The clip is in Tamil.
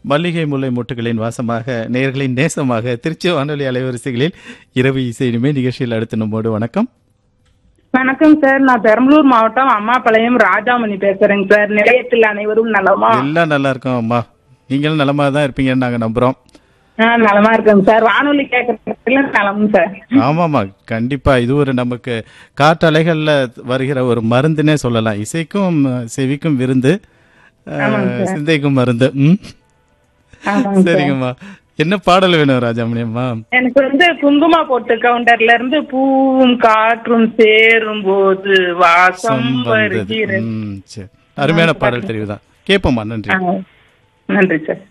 மல்லிகை முல்லை மொட்டுகளின் வாசமாக நேயர்களின் நேசமாக திருச்சி வானொலி அலைவரிசைகளில் இரவு இசை இனிமே நிகழ்ச்சியில் அடுத்து நம்மோடு வணக்கம் வணக்கம் சார் நான் பெரம்பலூர் மாவட்டம் அம்மாபாளையம் ராஜாமணி பேசுறேங்க சார் நிலையத்தில் அனைவரும் நலமா எல்லாம் நல்லா இருக்கோம் அம்மா நீங்களும் நலமா தான் இருப்பீங்கன்னு நாங்க நம்புறோம் ஆ, நலமா இருக்கேங்க சார் வானொலி கேட்கறதுல நலம் சார் ஆமாமா கண்டிப்பா இது ஒரு நமக்கு காற்றலைகள்ல வருகிற ஒரு மருந்துனே சொல்லலாம் இசைக்கும் செவிக்கும் விருந்து அஹ், சிந்தைக்கும் மருந்து ம் ஆமாங்க சார் சரிங்கம்மா என்ன பாடல் வேணும் ராஜாமணி அம்மா எனக்கு வந்து குங்கும போட்டு கவுண்டர்ல இருந்து பூவும் காற்றும் சேரும் போது வாசம் வந்தது வருகிறது ம், சரி அருமையான பாடல் தெரிவுதான் கேட்போம்மா நன்றி ஆ, நன்றி சார்